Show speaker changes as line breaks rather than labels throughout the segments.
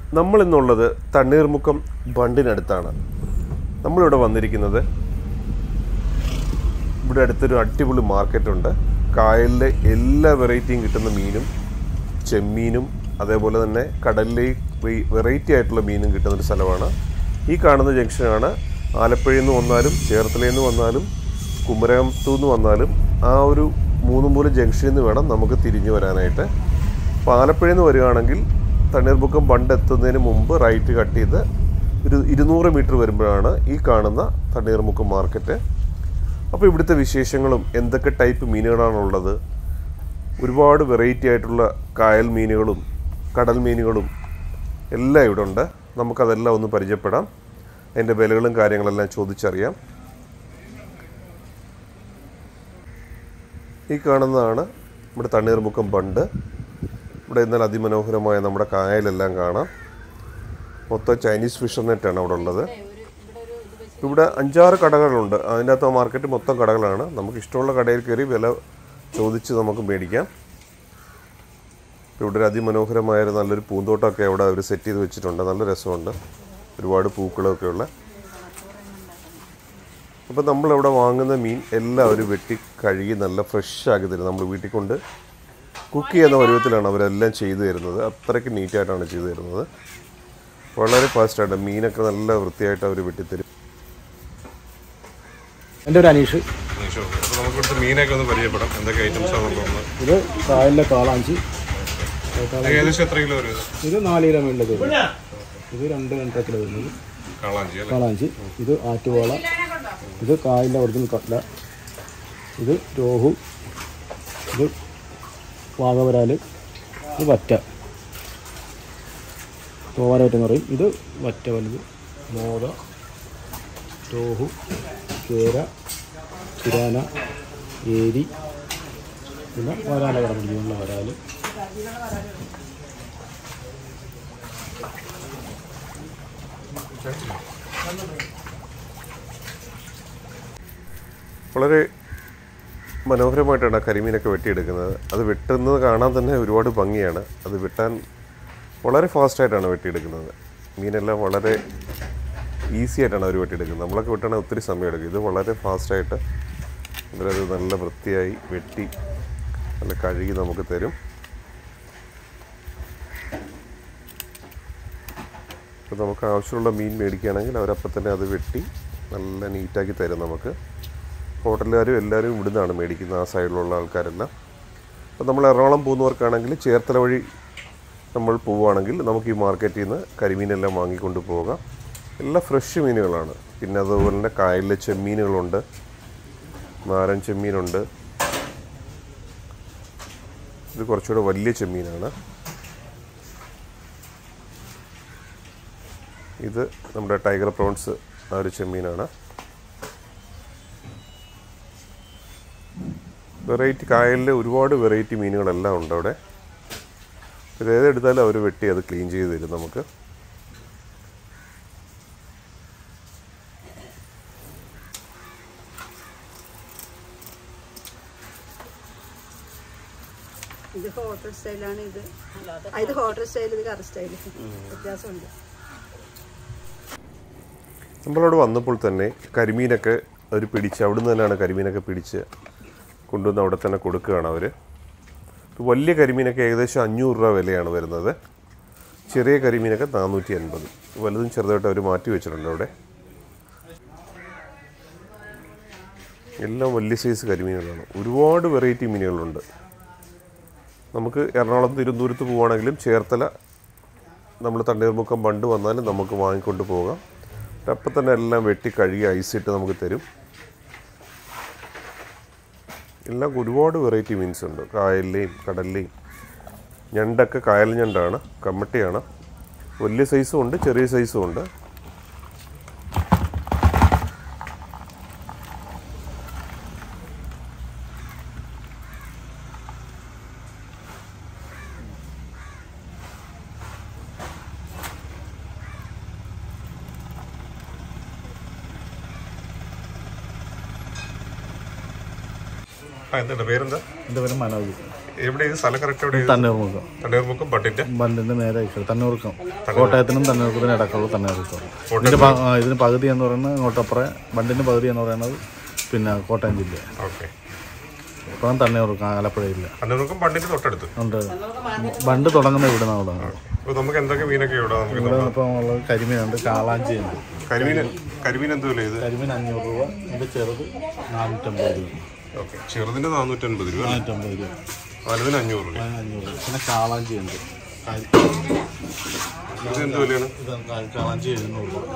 നമ്മൾ ഇന്നുള്ളത് തണ്ണീർമുക്കം ബണ്ടിനടുത്താണ് നമ്മളിവിടെ വന്നിരിക്കുന്നത് ഇവിടെ അടുത്തൊരു അടിപൊളി മാർക്കറ്റുണ്ട് കായലിലെ എല്ലാ വെറൈറ്റിയും കിട്ടുന്ന മീനും ചെമ്മീനും അതേപോലെ തന്നെ കടലിലെ വെറൈറ്റി ആയിട്ടുള്ള മീനും കിട്ടുന്ന ഒരു സ്ഥലമാണ് ഈ കാണുന്ന ജംഗ്ഷനാണ് ആലപ്പുഴയിൽ നിന്ന് വന്നാലും ചേർത്തലയിൽ നിന്ന് വന്നാലും കുമരകത്തു നിന്ന് വന്നാലും ആ ഒരു മൂന്ന് മൂന്ന് ജംഗ്ഷനിൽ നിന്ന് വേണം നമുക്ക് തിരിഞ്ഞു വരാനായിട്ട് അപ്പോൾ ആലപ്പുഴയിൽ നിന്ന് വരികയാണെങ്കിൽ തണ്ണീർമുക്കം ബണ്ട് എത്തുന്നതിന് മുമ്പ് റൈറ്റ് കട്ട് ചെയ്ത് ഒരു ഇരുന്നൂറ് മീറ്റർ വരുമ്പോഴാണ് ഈ കാണുന്ന തണ്ണീർമുക്കം മാർക്കറ്റ് അപ്പോൾ ഇവിടുത്തെ വിശേഷങ്ങളും എന്തൊക്കെ ടൈപ്പ് മീനുകളാണുള്ളത് ഒരുപാട് വെറൈറ്റി ആയിട്ടുള്ള കായൽ മീനുകളും കടൽ മീനുകളും എല്ലാം ഇവിടെ ഉണ്ട് നമുക്കതെല്ലാം ഒന്ന് പരിചയപ്പെടാം അതിൻ്റെ വിലകളും കാര്യങ്ങളെല്ലാം ചോദിച്ചറിയാം ഈ കാണുന്നതാണ് നമ്മുടെ തണ്ണീർമുക്കം ബണ്ട് ഇവിടെ ഇന്നലെ അതിമനോഹരമായ നമ്മുടെ കായലെല്ലാം കാണാം മൊത്തം ചൈനീസ് ഫിഷർ നെറ്റാണ് അവിടെ ഉള്ളത് ഇവിടെ അഞ്ചാറ് കടകളുണ്ട് അതിൻ്റെ അകത്ത് മാർക്കറ്റ് മൊത്തം കടകളാണ് നമുക്ക് ഇഷ്ടമുള്ള കടയിൽ കയറി വില ചോദിച്ച് നമുക്ക് മേടിക്കാം ഇവിടെ ഒരു അതിമനോഹരമായ ഒരു നല്ലൊരു പൂന്തോട്ടമൊക്കെ അവിടെ അവർ സെറ്റ് ചെയ്ത് വെച്ചിട്ടുണ്ട് നല്ല രസമുണ്ട് ഒരുപാട് പൂക്കളൊക്കെ ഉള്ള അപ്പോൾ നമ്മളിവിടെ വാങ്ങുന്ന മീൻ എല്ലാവരും വെട്ടി കഴുകി നല്ല ഫ്രഷ് ആക്കി തരും നമ്മൾ വീട്ടിൽ കൊണ്ട് കുക്ക് ചെയ്യുന്ന പരുവത്തിലാണ് അവരെല്ലാം ചെയ്തു തരുന്നത് അത്രയ്ക്ക് നീറ്റായിട്ടാണ് ചെയ്തു തരുന്നത് വളരെ ഫാസ്റ്റായിട്ട് മീനൊക്കെ നല്ല വൃത്തിയായിട്ട് അവർ വെട്ടിത്തരും
എൻ്റെ ഒരു അനീഷ്
അപ്പോൾ നമുക്ക് ഇവിടുത്തെ മീനൊക്കെ ഒന്ന് പരിചയപ്പെടാം എന്തൊക്കെ ഐറ്റംസ് ആണ്
ഇത് കായലിലെ കാളാഞ്ചി
ഏകദേശം എത്ര കിലോ വരും
ഇത് നാല് കിലോ മേളിലേക്ക് വരും ഇത് രണ്ട് രണ്ടര കിലോ വരുന്നത്
കാളാഞ്ചി അല്ലേ
കാളാഞ്ചി ഇത് ആറ്റുവാള ഇത് കായലിൻ്റെ ഒറിജിനൽ കട്ല ഇത് രോഹു ഇത് വാഗവരാൽ ഇത് വറ്റ തോവാരായിട്ടെന്ന് പറയും ഇത് വറ്റ വലുത് മോത രോഹു കേര തിരാന ഏരി പിന്നെ വരാല കടപിടിക്കുന്നുള്ള വരാൽ
വളരെ മനോഹരമായിട്ടാണ് ആ കരിമീനൊക്കെ വെട്ടിയെടുക്കുന്നത് അത് വെട്ടുന്നത് കാണാൻ തന്നെ ഒരുപാട് ഭംഗിയാണ് അത് വെട്ടാൻ വളരെ ഫാസ്റ്റായിട്ടാണ് വെട്ടിയെടുക്കുന്നത് മീനെല്ലാം വളരെ ഈസി ആയിട്ടാണ് അവർ വെട്ടിയെടുക്കുന്നത് നമ്മളൊക്കെ വെട്ടണമെങ്കിൽ ഒത്തിരി സമയം എടുക്കും ഇത് വളരെ ഫാസ്റ്റായിട്ട് ഇവരത് നല്ല വൃത്തിയായി വെട്ടി നല്ല കഴുകി നമുക്ക് തരും ഇപ്പോൾ നമുക്ക് ആവശ്യമുള്ള മീൻ മേടിക്കുകയാണെങ്കിൽ അവരപ്പം തന്നെ അത് വെട്ടി നല്ല നീറ്റാക്കി തരും നമുക്ക് ഹോട്ടലുകാരും എല്ലാവരും ഇവിടുന്നാണ് മേടിക്കുന്നത് ആ സൈഡിലുള്ള ആൾക്കാരെല്ലാം അപ്പോൾ നമ്മൾ എറണാകുളം പോകുന്നവർക്കാണെങ്കിൽ ചേർത്തല വഴി നമ്മൾ പോവുകയാണെങ്കിൽ നമുക്ക് ഈ മാർക്കറ്റിൽ നിന്ന് കരിമീനെല്ലാം വാങ്ങിക്കൊണ്ട് പോകാം എല്ലാം ഫ്രഷ് മീനുകളാണ് പിന്നെ അതുപോലെ തന്നെ കായലിലെ ചെമ്മീനുകളുണ്ട് നാരൻ ചെമ്മീനുണ്ട് ഇത് കുറച്ചുകൂടെ വലിയ ചെമ്മീനാണ് ഇത് നമ്മുടെ ടൈഗർ പ്രോൺസ് ആ ഒരു ചെമ്മീനാണ് വെറൈറ്റി കായലിലെ ഒരുപാട് വെറൈറ്റി മീനുകളെല്ലാം ഉണ്ട് അവിടെ ഇത് ഏതെടുത്താലും അവർ വെട്ടി അത് ക്ലീൻ ചെയ്ത് തരും നമുക്ക്
ഇത് ഹോട്ടൽ സ്റ്റൈലാണ് ഇത് ആ, ഇത് ഹോട്ടൽ സ്റ്റൈൽ ഇത് കറ സ്റ്റൈൽ വ്യത്യാസമുണ്ട്
നമ്മളവിടെ വന്നപ്പോൾ തന്നെ കരിമീനൊക്കെ അവർ പിടിച്ച് അവിടുന്ന് തന്നെയാണ് കരിമീനൊക്കെ പിടിച്ച് കൊണ്ടുവന്ന് അവിടെ തന്നെ കൊടുക്കുകയാണ് അവർ വലിയ കരിമീനൊക്കെ ഏകദേശം അഞ്ഞൂറ് രൂപ വിലയാണ് വരുന്നത് ചെറിയ കരിമീനൊക്കെ നാനൂറ്റി അൻപത് വലുതും ചെറുതായിട്ട് അവർ മാറ്റി വെച്ചിട്ടുണ്ട് അവിടെ എല്ലാം വലിയ സൈസ് കരിമീനുകളാണ് ഒരുപാട് വെറൈറ്റി മീനുകളുണ്ട് നമുക്ക് എറണാകുളം തിരുവനന്തപുരത്ത് പോവുകയാണെങ്കിലും ചേർത്തല നമ്മൾ തണ്ണീർമുക്കം ബണ്ട് വന്നാലും നമുക്ക് വാങ്ങിക്കൊണ്ട് പോകാം അപ്പം തന്നെ എല്ലാം വെട്ടി കഴുകി ഐസിട്ട് നമുക്ക് തരും എല്ലാം ഒരുപാട് വെറൈറ്റി മീൻസ് ഉണ്ട് കായലിലെയും കടലിലെയും ഞണ്ടൊക്കെ കായൽ ഞണ്ടാണ് കമ്മട്ടിയാണ് വലിയ സൈസും ഉണ്ട് ചെറിയ സൈസും ഉണ്ട് ആ എന്തുണ്ട് പേരെന്താ
എൻ്റെ പേര് മനോജ്
എവിടെ ഇത് സ്ഥലം കറക്റ്റ് എവിടെ
തണ്ണീർമുക്കം
തണ്ണീർമുക്കം ബണ്ടിന്റെ
ബണ്ടിൻ്റെ നേരെ ഇക്കൽ തണ്ണീർക്കം കോട്ടയത്തിനും തണ്ണീർക്കത്തിനും ഇടക്കുള്ള തണ്ണീർക്കം ഇതിൻ്റെ പ- ആ, ഇതിന് പകുതി എന്ന് പറയുന്നത് ഇങ്ങോട്ടപ്പുറം ബണ്ടിൻ്റെ പകുതി എന്ന് പറയുന്നത് പിന്നെ കോട്ടയം ജില്ല
ഓക്കെ
ഇപ്പം തണ്ണീർക്കം ആലപ്പുഴയില്ല
തണ്ണീർമുക്കം ബണ്ടിന്റെ തൊട്ടടുത്ത്
ഉണ്ട് ബണ്ട് തുടങ്ങുന്ന ഇവിടെ നിന്ന് അവിടെ
അപ്പൊ നമുക്ക് എന്തൊക്കെ മീനൊക്കെ ഇവിടെ നമുക്ക്
ഇവിടെ ഇപ്പം ഉള്ളത് കരിമീനുണ്ട് കാളാഞ്ചിയുണ്ട്
കരിമീൻ കരിമീൻ എന്ത് വില ഇത്
കരിമീൻ അഞ്ഞൂറ് രൂപ ഇതിൻ്റെ ചെറുത് നാനൂറ്റമ്പത് രൂപ
ഓക്കെ ചെറുതിന്റെ നാനൂറ്റൻപത് രൂപ
നാനൂറ്റമ്പത് രൂപ
വലുതിന് അഞ്ഞൂറ് രൂപ
അഞ്ഞൂറ് രൂപ പിന്നെ കാളാഞ്ചിയുണ്ട് കാ-
ഇത് എന്ത് വിലയാണ്
ഇത് കാ- കാളാഞ്ചി എഴുന്നൂറ് രൂപ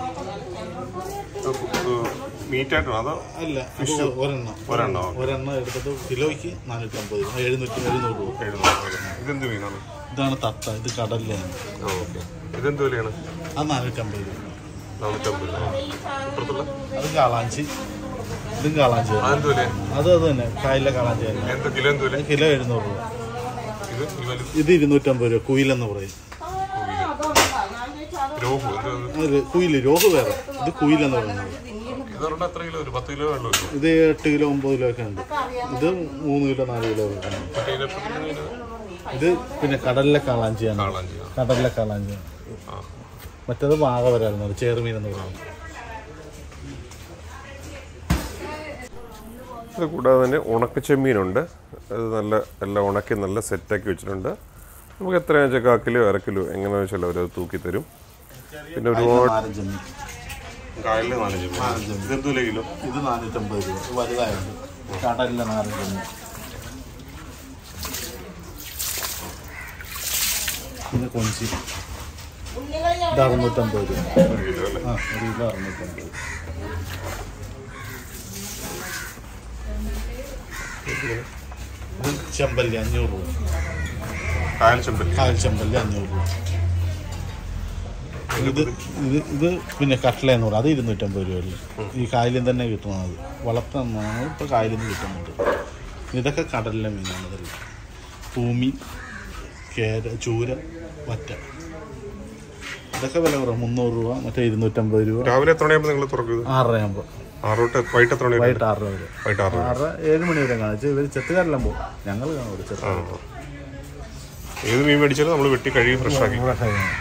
മീറ്റ് ആയിട്ടാണോ അതോ
അല്ല അത് ഒരെണ്ണം
ഒരെണ്ണോ
ഒരെണ്ണം എടുത്തിട്ട് കിലോയ്ക്ക് നാനൂറ്റമ്പത് രൂപ എഴുന്നൂറ്റി എഴുന്നൂറ് രൂപ
എഴുന്നൂറ് ഇതെന്ത് മീനാണ്
ഇതാണ് തത്ത ഇത് കടലിലാണ്
ആ ഓക്കെ ഇതെന്ത് വിലയാണ്
അത് നാനൂറ്റമ്പത് രൂപ
നാനൂറ്റമ്പത് രൂപ ഇപ്പുറത്തുള്ള
അത് കാളാഞ്ചി ഇതും കാളാഞ്ചി തന്നെ.
അതെന്ത് വിലയാണ്
അത് അത് തന്നെ കായലിലെ കാളാഞ്ചി തന്നെ
എന്ത് കിലോ എന്ത് വില
അത് കിലോ എഴുന്നൂറ് രൂപ
ഇത് ഈ വലു
ഇത് ഇരുന്നൂറ്റമ്പത് രൂപ കുയിലെന്ന് പറയും
രോഹു എന്ത്
അത് കുയില് രോഹ് വേറെ ഇത് കുയിലെന്ന് പറയുന്നത്
ഇത് പറഞ്ഞാൽ എത്ര കിലോ ഒരു പത്ത് കിലോ വെള്ളം വരും
ഇത് എട്ട് കിലോ ഒമ്പത് കിലോ ഒക്കെ ഉണ്ട് ഇത് മൂന്ന് കിലോ നാല് കിലോ ഒക്കെ ഉണ്ട്
മറ്റേ ഇതിനെപ്പറ്റി ഇങ്ങനെ
ഇത് പിന്നെ കടലിലെ കാളാഞ്ചിയാണ്
കാളാഞ്ചി
കടലിലെ കാളാഞ്ചിയാണ്
ആ
മറ്റേത് വാഗ വരാറുണ്ട് ചേറുമീൻ എന്ന് പറയുന്നത്
ഇത് കൂടാതെ തന്നെ ഉണക്കച്ചെമ്മീനുണ്ട് അത് നല്ല എല്ലാം ഉണക്കി നല്ല സെറ്റാക്കി വെച്ചിട്ടുണ്ട് നമുക്ക് എത്രയാണെന്ന് വെച്ചാൽ കാ കിലോ അര കിലോ എങ്ങനെയാണെന്ന് വെച്ചാൽ അവരത് തൂക്കി തരും പിന്നെ ഒരുപാട്
നാരഞ്ചെമ്മീൻ
കായലിലെ നാലഞ്ച് ഇതെന്ത് വില കിലോ
ഇത് നാനൂറ്റമ്പത് രൂപ ഇത് വലുതായുണ്ട് കടലിലെ നാരഞ്ചെമ്മീൻ പിന്നെ കൊഞ്ചി ഇത് അറുന്നൂറ്റമ്പത് രൂപ
ഒരു കിലോ അല്ലേ
ആ ഒരു കിലോ അറുന്നൂറ്റമ്പത് ഇത് ചെമ്പല്ലി അഞ്ഞൂറ് രൂപ
കായൽ ചെമ്പല്ലി
കാൽ ചെമ്പല്ലി അഞ്ഞൂറ് രൂപ ഇത് ഇത് ഇത് പിന്നെ കട്ട്ല എന്ന് പറയും അത് ഇരുന്നൂറ്റമ്പത് രൂപയുള്ളൂ ഈ കായലിൽ തന്നെ കിട്ടുന്നത് വളർത്താണ് ഇപ്പോൾ കായലിൽ നിന്ന് കിട്ടുന്നുണ്ട് ഇതൊക്കെ കടലിലെ മീനാണ് ഇതെല്ലാം ഭൂമി കേര ചൂര വറ്റ ഇതൊക്കെ വില കുറവ് മുന്നൂറ് രൂപ മറ്റേ ഇരുന്നൂറ്റമ്പത് രൂപ
രാവിലെ എത്ര മണിയാകുമ്പോൾ നിങ്ങൾ തുറക്കുന്നത്
ആറര ആകുമ്പോൾ
ആറ് തൊട്ട് വൈകിട്ട് എത്ര മണി വരെ
വൈകിട്ട് ആറര വരെ
വൈകിട്ട് ആറ്
ആറര ഏഴ് മണി വരെ കാണിച്ച് ഇവർ ചെത്തുകാരെല്ലാം പോകും ഞങ്ങൾ കാണും ഇവിടെ ചെത്ത്
ആ ഏത് മീൻ മേടിച്ചാലും നമ്മൾ വെട്ടി കഴുകി ഫ്രഷ് ആക്കി
ഇവിടെ കഴിയണം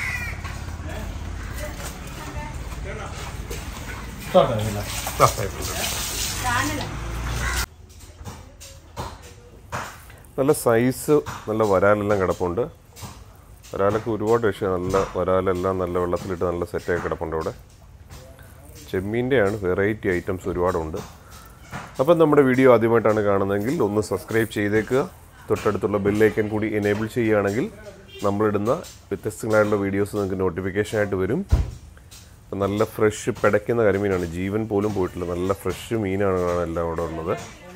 തുടങ്ങില്ല
ആ, ആയിക്കോട്ടെ. നല്ല സൈസ് നല്ല വരാലെല്ലാം കിടപ്പുണ്ട് വരാലൊക്കെ ഒരുപാട് വിഷയം നല്ല വരാലെല്ലാം നല്ല വെള്ളത്തിലിട്ട് നല്ല സെറ്റായി കിടപ്പുണ്ട് ഇവിടെ ചെമ്മീൻ്റെയാണ് വെറൈറ്റി ഐറ്റംസ് ഒരുപാടുണ്ട് അപ്പം നമ്മുടെ വീഡിയോ ആദ്യമായിട്ടാണ് കാണുന്നതെങ്കിൽ ഒന്ന് സബ്സ്ക്രൈബ് ചെയ്തേക്കുക തൊട്ടടുത്തുള്ള ബെല്ലൈക്കൻ കൂടി എനേബിൾ ചെയ്യുകയാണെങ്കിൽ നമ്മളിടുന്ന വ്യത്യസ്തങ്ങളായിട്ടുള്ള വീഡിയോസ് നിങ്ങൾക്ക് നോട്ടിഫിക്കേഷൻ ആയിട്ട് വരും അപ്പം നല്ല ഫ്രഷ് പിടയ്ക്കുന്ന കരിമീനാണ് ജീവൻ പോലും പോയിട്ടില്ല നല്ല ഫ്രഷ് മീനാണ് എല്ലാം ഇവിടെ ഉള്ളത്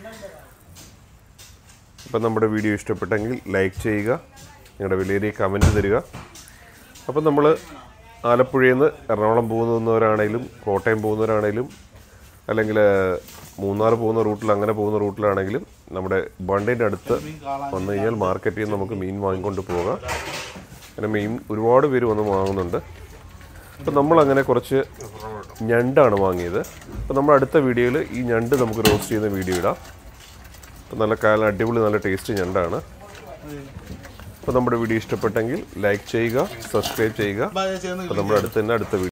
അപ്പം നമ്മുടെ വീഡിയോ ഇഷ്ടപ്പെട്ടെങ്കിൽ ലൈക്ക് ചെയ്യുക നിങ്ങളുടെ വിലയേറിയ കമൻറ്റ് തരിക അപ്പം നമ്മൾ ആലപ്പുഴയിൽ നിന്ന് എറണാകുളം പോകുന്നവരാണേലും കോട്ടയം പോകുന്നവരാണേലും അല്ലെങ്കിൽ മൂന്നാർ പോകുന്ന റൂട്ടിൽ അങ്ങനെ പോകുന്ന റൂട്ടിലാണെങ്കിലും നമ്മുടെ ബണ്ടിൻ്റെ അടുത്ത് വന്നു കഴിഞ്ഞാൽ മാർക്കറ്റിൽ നിന്ന് നമുക്ക് മീൻ വാങ്ങിക്കൊണ്ട് പോകാം അങ്ങനെ മീൻ ഒരുപാട് പേര് വന്ന് വാങ്ങുന്നുണ്ട് അപ്പം നമ്മളങ്ങനെ കുറച്ച് ഞണ്ടാണ് വാങ്ങിയത് അപ്പം നമ്മൾ അടുത്ത വീഡിയോയിൽ ഈ ഞണ്ട് നമുക്ക് റോസ്റ്റ് ചെയ്യുന്ന വീഡിയോ ഇടാം അപ്പം നല്ല കാലം അടിപൊളി നല്ല ടേസ്റ്റ് ഞണ്ടാണ് അപ്പോൾ നമ്മുടെ വീഡിയോ ഇഷ്ടപ്പെട്ടെങ്കിൽ ലൈക്ക് ചെയ്യുക സബ്സ്ക്രൈബ് ചെയ്യുക അപ്പോൾ നമ്മുടെ അടുത്ത് തന്നെ അടുത്ത വീഡിയോ